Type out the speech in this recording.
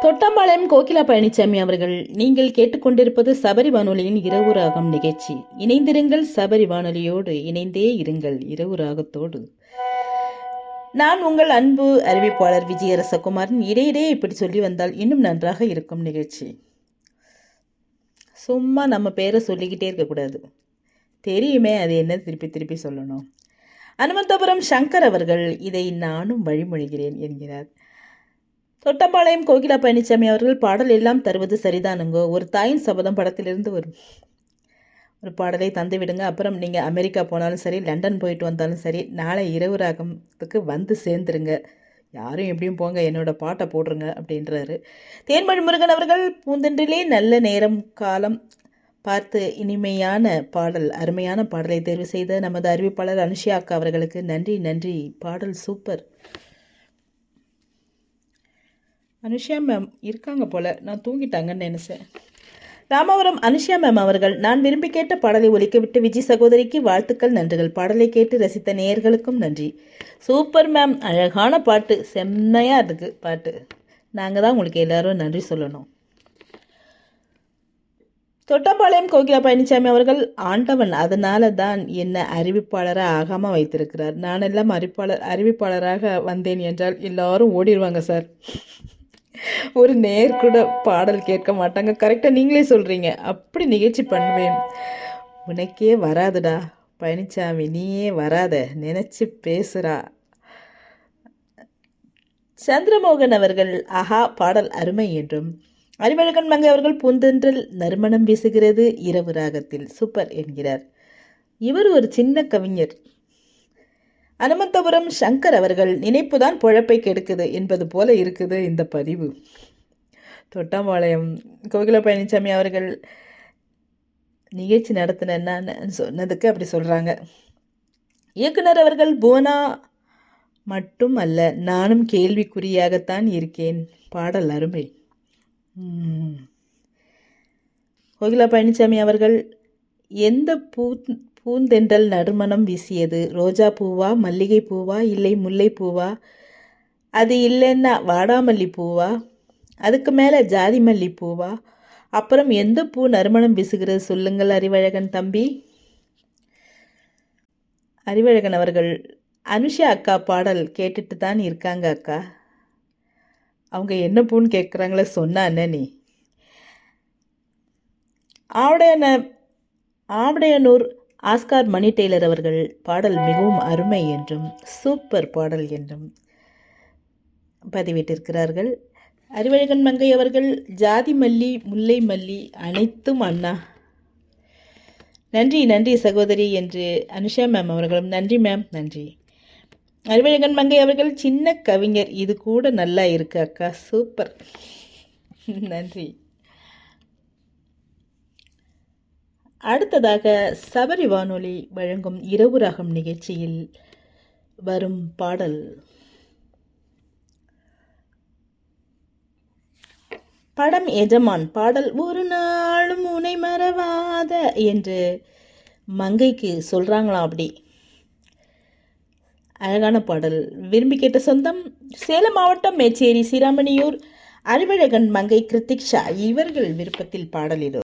தொட்டம்பாளையம் கோகிலா பழனிசாமி அவர்கள் நீங்கள் கேட்டுக்கொண்டிருப்பது சபரி வானொலியின் இரவு ராகம் நிகழ்ச்சி இணைந்திருங்கள் சபரி வானொலியோடு இணைந்தே இருங்கள் இரவு ராகத்தோடு நான் உங்கள் அன்பு அறிவிப்பாளர் விஜயரசகுமாரன் இடையிடையே இப்படி சொல்லி வந்தால் இன்னும் நன்றாக இருக்கும் நிகழ்ச்சி சும்மா நம்ம பேரை சொல்லிக்கிட்டே இருக்கக்கூடாது தெரியுமே அது என்ன திருப்பி திருப்பி சொல்லணும் அனுமந்தபுரம் சங்கர் அவர்கள் இதை நானும் வழிமொழிகிறேன் என்கிறார் தொட்டம்பாளையம் கோகிலா பழனிசாமி அவர்கள் பாடல் எல்லாம் தருவது சரிதானுங்கோ ஒரு தாயின் சபதம் படத்திலிருந்து வரும் ஒரு பாடலை தந்து விடுங்க அப்புறம் நீங்கள் அமெரிக்கா போனாலும் சரி லண்டன் போயிட்டு வந்தாலும் சரி நாளை இரவு ராகத்துக்கு வந்து சேர்ந்துருங்க யாரும் எப்படியும் போங்க என்னோட பாட்டை போடுறங்க அப்படின்றாரு தேன்மொழி முருகன் அவர்கள் பூந்தென்றிலே நல்ல நேரம் காலம் பார்த்து இனிமையான பாடல் அருமையான பாடலை தேர்வு செய்த நமது அறிவிப்பாளர் அனுஷியா அக்கா அவர்களுக்கு நன்றி நன்றி பாடல் சூப்பர் அனுஷியா மேம் இருக்காங்க போல நான் தூங்கிட்டாங்கன்னு நினைச்சேன் ராமவரம் அனுஷியா மேம் அவர்கள் நான் விரும்பி கேட்ட பாடலை ஒலிக்கவிட்டு விஜய் சகோதரிக்கு வாழ்த்துக்கள் நன்றிகள் பாடலை கேட்டு ரசித்த நேயர்களுக்கும் நன்றி சூப்பர் மேம் அழகான பாட்டு செம்மையாக இருக்கு பாட்டு நாங்கள் தான் உங்களுக்கு எல்லாரும் நன்றி சொல்லணும் தொட்டம்பாளையம் கோகிலா பழனிசாமி அவர்கள் ஆண்டவன் அதனால தான் என்ன அறிவிப்பாளராக ஆகாமல் வைத்திருக்கிறார் நானெல்லாம் அறிவிப்பாளர் அறிவிப்பாளராக வந்தேன் என்றால் எல்லாரும் ஓடிடுவாங்க சார் ஒரு நேர் கூட பாடல் கேட்க மாட்டாங்க கரெக்டாக நீங்களே சொல்கிறீங்க அப்படி நிகழ்ச்சி பண்ணுவேன் உனக்கே வராதுடா பழனிசாமி நீயே வராத நினச்சி பேசுகிறா சந்திரமோகன் அவர்கள் ஆஹா பாடல் அருமை என்றும் அறிவழகன் மங்கை அவர்கள் பூந்தென்றல் நறுமணம் வீசுகிறது இரவு ராகத்தில் சூப்பர் என்கிறார் இவர் ஒரு சின்ன கவிஞர் அனுமந்தபுரம் சங்கர் அவர்கள் நினைப்புதான் பொழப்பை கெடுக்குது என்பது போல இருக்குது இந்த பதிவு தொட்டாம்பாளையம் கோகில பழனிசாமி அவர்கள் நிகழ்ச்சி நடத்தினேன்னு சொன்னதுக்கு அப்படி சொல்கிறாங்க இயக்குனர் அவர்கள் புவனா மட்டும் அல்ல நானும் கேள்விக்குறியாகத்தான் இருக்கேன் பாடல் அருமை கோகிலா பழனிசாமி அவர்கள் எந்த பூ பூந்தென்றல் நறுமணம் வீசியது ரோஜா பூவா மல்லிகை பூவா இல்லை முல்லை பூவா அது இல்லைன்னா வாடாமல்லி பூவா அதுக்கு மேலே ஜாதி மல்லி பூவா அப்புறம் எந்த பூ நறுமணம் வீசுகிறது சொல்லுங்கள் அறிவழகன் தம்பி அறிவழகன் அவர்கள் அனுஷா அக்கா பாடல் கேட்டுட்டு தான் இருக்காங்க அக்கா அவங்க என்ன பூன்னு கேட்குறாங்களே சொன்னா என்ன நீ ஆவடையன ஆவடையனூர் ஆஸ்கார் மணி டெய்லர் அவர்கள் பாடல் மிகவும் அருமை என்றும் சூப்பர் பாடல் என்றும் பதிவிட்டிருக்கிறார்கள் அறிவழகன் மங்கை அவர்கள் ஜாதி மல்லி முல்லை மல்லி அனைத்தும் அண்ணா நன்றி நன்றி சகோதரி என்று அனுஷா மேம் அவர்களும் நன்றி மேம் நன்றி அறிவழகன் மங்கை அவர்கள் சின்ன கவிஞர் இது கூட நல்லா இருக்கு அக்கா சூப்பர் நன்றி அடுத்ததாக சபரி வானொலி வழங்கும் இரவு ராகம் நிகழ்ச்சியில் வரும் பாடல் படம் எஜமான் பாடல் ஒரு நாளும் உனை மறவாத என்று மங்கைக்கு சொல்கிறாங்களாம் அப்படி அழகான பாடல் விரும்பி கேட்ட சொந்தம் சேலம் மாவட்டம் மேச்சேரி சீராமணியூர் அறிவழகன் மங்கை கிருத்திக் ஷா இவர்கள் விருப்பத்தில் பாடலிலோ